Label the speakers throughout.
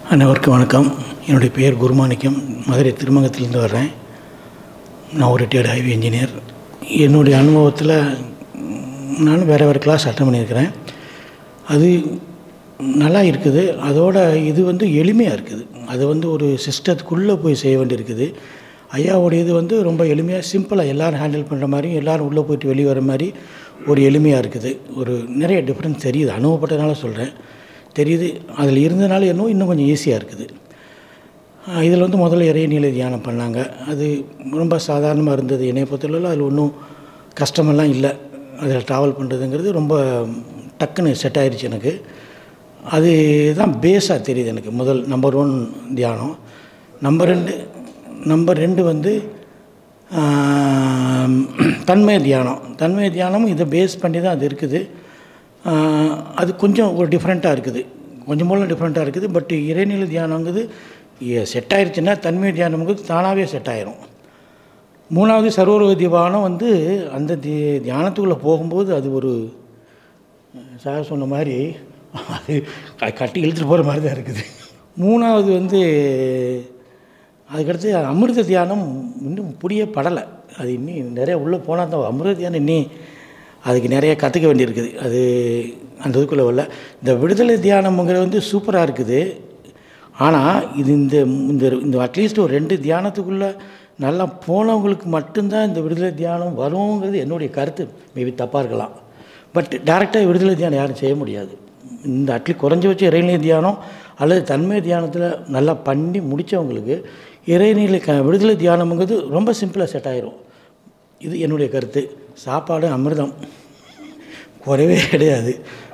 Speaker 1: அனைவருக்கும் வணக்கம் என்னுடைய பெயர் குருமாணிக்கம் மதுரை திருமங்கத்திலேருந்து வர்றேன் நான் ஒரு ரிட்டையர்டு ஹைவே இன்ஜினியர் என்னுடைய அனுபவத்தில் நானும் வேறு வேறு கிளாஸ் அட்டன் பண்ணியிருக்கிறேன் அது நல்லா இருக்குது அதோட இது வந்து எளிமையாக இருக்குது அது வந்து ஒரு சிஸ்டத்துக்குள்ளே போய் செய்ய வேண்டியிருக்குது ஐயாவுடைய இது வந்து ரொம்ப எளிமையாக சிம்பிளாக எல்லோரும் ஹேண்டில் பண்ணுற மாதிரி எல்லோரும் உள்ளே போயிட்டு வெளியே வர மாதிரி ஒரு எளிமையாக இருக்குது ஒரு நிறைய டிஃப்ரென்ஸ் தெரியுது அனுபவப்பட்டதுனால சொல்கிறேன் தெரியுது அதில் இருந்தனால இன்னும் இன்னும் கொஞ்சம் ஈஸியாக இருக்குது இதில் வந்து முதல்ல இறைநிலை தியானம் பண்ணாங்க அது ரொம்ப சாதாரணமாக இருந்தது என்னை பொறுத்தளவில் அதில் ஒன்றும் கஷ்டமெல்லாம் இல்லை அதில் ட்ராவல் பண்ணுறதுங்கிறது ரொம்ப டக்குன்னு செட் ஆயிடுச்சு எனக்கு அது தான் பேஸாக தெரியுது எனக்கு முதல் நம்பர் ஒன் தியானம் நம்பர் ரெண்டு நம்பர் ரெண்டு வந்து தன்மை தியானம் தன்மை தியானமும் இதை பேஸ் பண்ணி தான் அது இருக்குது அது கொஞ்சம் ஒரு டிஃப்ரெண்ட்டாக இருக்குது கொஞ்சம் போல டிஃப்ரெண்ட்டாக இருக்குது பட் இறைநிலை தியானங்கிறது செட் ஆயிடுச்சுன்னா தன்மை தியானம்ங்கிறது தானாகவே செட் ஆயிரும் மூணாவது சர்வரோக தியானம் வந்து அந்த தி தியானத்துக்குள்ளே போகும்போது அது ஒரு சார் சொன்ன மாதிரி அது கட்டி இழுத்துட்டு போகிற மாதிரி தான் இருக்குது மூணாவது வந்து அதுக்கடுத்து அமிர்த தியானம் இன்னும் புரிய படலை அது இன்னும் நிறைய உள்ளே போனால் தான் அமிர்த தியானம் இன்னி அதுக்கு நிறைய கற்றுக்க வேண்டியிருக்குது அது அந்த இதுக்குள்ளே வரல இந்த விடுதலை தியானம்ங்கிறது வந்து சூப்பராக இருக்குது ஆனால் இது இந்த இந்த இந்த அட்லீஸ்ட் ஒரு ரெண்டு தியானத்துக்குள்ளே நல்லா போனவங்களுக்கு மட்டும்தான் இந்த விடுதலை தியானம் வருங்கிறது என்னுடைய கருத்து மேபி தப்பாக இருக்கலாம் பட் டேரெக்டாக விடுதலை தியானம் யாரும் செய்ய முடியாது இந்த அட்லீஸ்ட் குறைஞ்ச இறைநிலை தியானம் அல்லது தன்மை தியானத்தில் நல்லா பண்ணி முடித்தவங்களுக்கு இறைநிலை க விடுதலை தியானம்ங்கிறது ரொம்ப சிம்பிளாக செட் ஆயிரும் இது என்னுடைய கருத்து சாப்பாடு அமிர்தம் குறைவே கிடையாது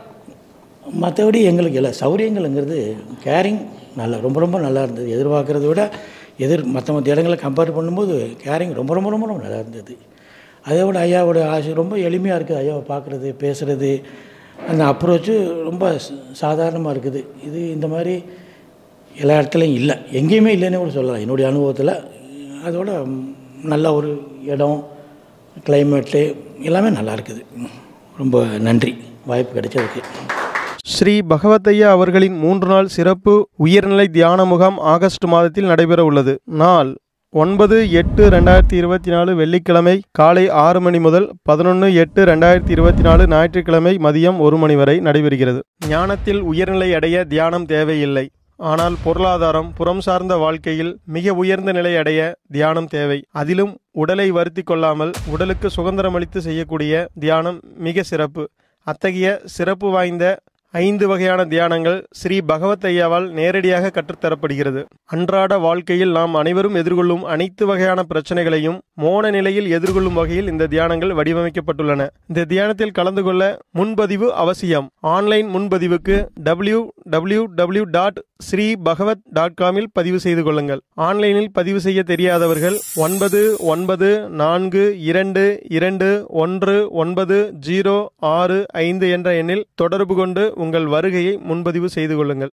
Speaker 1: மற்றபடி எங்களுக்கு எல்லா சௌரியங்கள்ங்கிறது கேரிங் நல்லா ரொம்ப ரொம்ப நல்லா இருந்தது எதிர்பார்க்குறத விட எதிர் மற்ற மற்ற இடங்களை கம்பேர் பண்ணும்போது கேரிங் ரொம்ப ரொம்ப ரொம்ப ரொம்ப நல்லா இருந்தது அதை விட ஐயாவோட ஆசை ரொம்ப எளிமையாக இருக்குது ஐயாவை பார்க்குறது பேசுகிறது அந்த அப்ரோச்சு ரொம்ப சாதாரணமாக இருக்குது இது இந்த மாதிரி எல்லா இடத்துலையும் இல்லை எங்கேயுமே இல்லைன்னு கூட சொல்லலாம் என்னுடைய அனுபவத்தில் அதோட நல்ல ஒரு இடம் கிளைமேட்டு எல்லாமே நல்லா இருக்குது ரொம்ப நன்றி வாய்ப்பு கிடைச்சதுக்கு
Speaker 2: ஸ்ரீ பகவத்தையா அவர்களின் மூன்று நாள் சிறப்பு உயர்நிலை தியான முகாம் ஆகஸ்ட் மாதத்தில் நடைபெற உள்ளது நாள் ஒன்பது எட்டு ரெண்டாயிரத்தி இருபத்தி நாலு வெள்ளிக்கிழமை காலை ஆறு மணி முதல் பதினொன்று எட்டு ரெண்டாயிரத்தி இருபத்தி நாலு ஞாயிற்றுக்கிழமை மதியம் ஒரு மணி வரை நடைபெறுகிறது ஞானத்தில் உயர்நிலை அடைய தியானம் தேவையில்லை ஆனால் பொருளாதாரம் புறம் சார்ந்த வாழ்க்கையில் மிக உயர்ந்த நிலை அடைய தியானம் தேவை அதிலும் உடலை வருத்தி கொள்ளாமல் உடலுக்கு சுதந்திரமளித்து செய்யக்கூடிய தியானம் மிக சிறப்பு அத்தகைய சிறப்பு வாய்ந்த ஐந்து வகையான தியானங்கள் ஸ்ரீ பகவத் ஐயாவால் நேரடியாக கற்றுத்தரப்படுகிறது அன்றாட வாழ்க்கையில் நாம் அனைவரும் எதிர்கொள்ளும் அனைத்து வகையான பிரச்சனைகளையும் மோன நிலையில் எதிர்கொள்ளும் வகையில் இந்த தியானங்கள் வடிவமைக்கப்பட்டுள்ளன இந்த தியானத்தில் கலந்து கொள்ள முன்பதிவு அவசியம் ஆன்லைன் முன்பதிவுக்கு W W W dot Shri Bhagavat dot காமில் பதிவு செய்து கொள்ளுங்கள் ஆன்லைனில் பதிவு செய்ய தெரியாதவர்கள் ஒன்பது ஒன்பது நான்கு இரண்டு இரண்டு ஒன்று ஒன்பது ஜீரோ ஆறு ஐந்து என்ற எண்ணில் தொடர்பு கொண்டு உங்கள் வருகையை முன்பதிவு செய்து கொள்ளுங்கள்